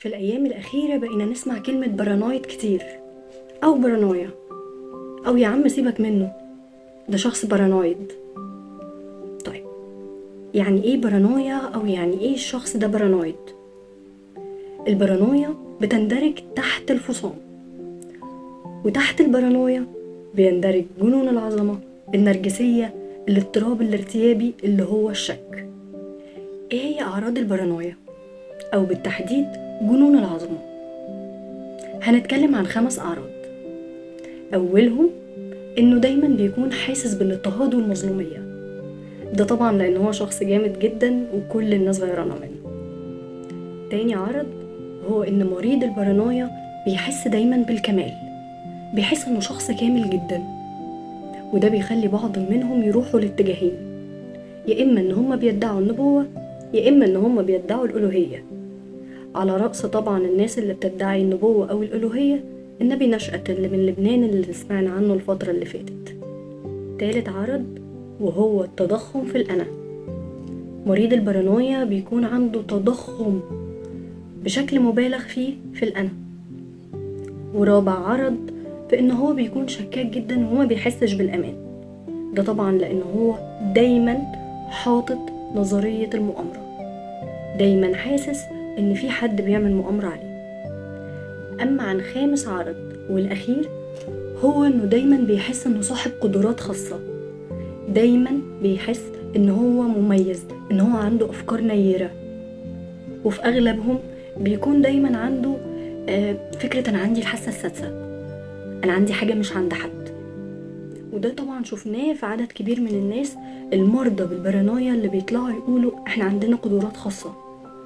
في الأيام الأخيرة بقينا نسمع كلمة بارانويد كتير أو بارانويا أو يا عم سيبك منه ده شخص بارانويد طيب يعني إيه بارانويا أو يعني إيه الشخص ده بارانويد البارانويا بتندرج تحت الفصام وتحت البارانويا بيندرج جنون العظمة النرجسية الاضطراب الارتيابي اللي هو الشك ايه هي اعراض البارانويا او بالتحديد جنون العظمة هنتكلم عن خمس اعراض اولهم انه دايما بيكون حاسس بالاضطهاد والمظلومية ده طبعا لان هو شخص جامد جدا وكل الناس غيرانة منه تاني عرض هو ان مريض البارانويا بيحس دايما بالكمال بيحس انه شخص كامل جدا وده بيخلي بعض منهم يروحوا لاتجاهين يا اما ان هم بيدعوا النبوة يا اما ان هم بيدعوا الالوهية على رأس طبعا الناس اللي بتدعي النبوة او الالوهية النبي نشأت اللي من لبنان اللي سمعنا عنه الفترة اللي فاتت تالت عرض وهو التضخم في الأنا مريض البارانويا بيكون عنده تضخم بشكل مبالغ فيه في الأنا ورابع عرض في إن هو بيكون شكاك جدا وما بيحسش بالأمان ده طبعا لأن هو دايما حاطط نظرية المؤامرة دايما حاسس إن في حد بيعمل مؤامرة عليه أما عن خامس عرض والأخير هو إنه دايما بيحس إنه صاحب قدرات خاصة دايما بيحس إن هو مميز إن هو عنده أفكار نيرة وفي أغلبهم بيكون دايما عنده آه، فكرة أنا عندي الحاسة السادسة أنا عندي حاجة مش عند حد وده طبعا شفناه في عدد كبير من الناس المرضى بالبارانويا اللي بيطلعوا يقولوا احنا عندنا قدرات خاصة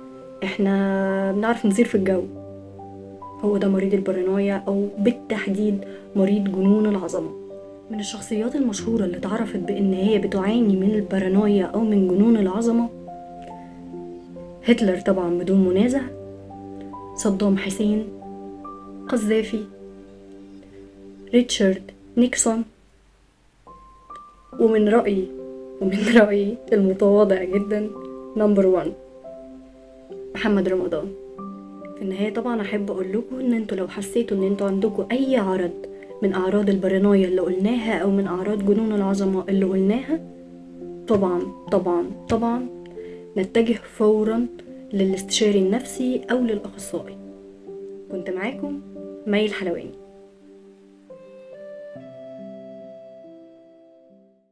احنا بنعرف نطير في الجو هو ده مريض البارانويا او بالتحديد مريض جنون العظمة من الشخصيات المشهورة اللي اتعرفت بان هي بتعاني من البارانويا او من جنون العظمة هتلر طبعا بدون منازع صدام حسين قذافي ريتشارد نيكسون ومن رأيي ومن رأيي المتواضع جدا نمبر وان محمد رمضان في النهاية طبعا أحب أقول لكم إن انتوا لو حسيتوا إن انتوا عندكم أي عرض من أعراض البارانويا اللي قلناها أو من أعراض جنون العظمة اللي قلناها طبعا طبعا طبعا نتجه فورا للاستشاري النفسي أو للأخصائي كنت معاكم مي الحلواني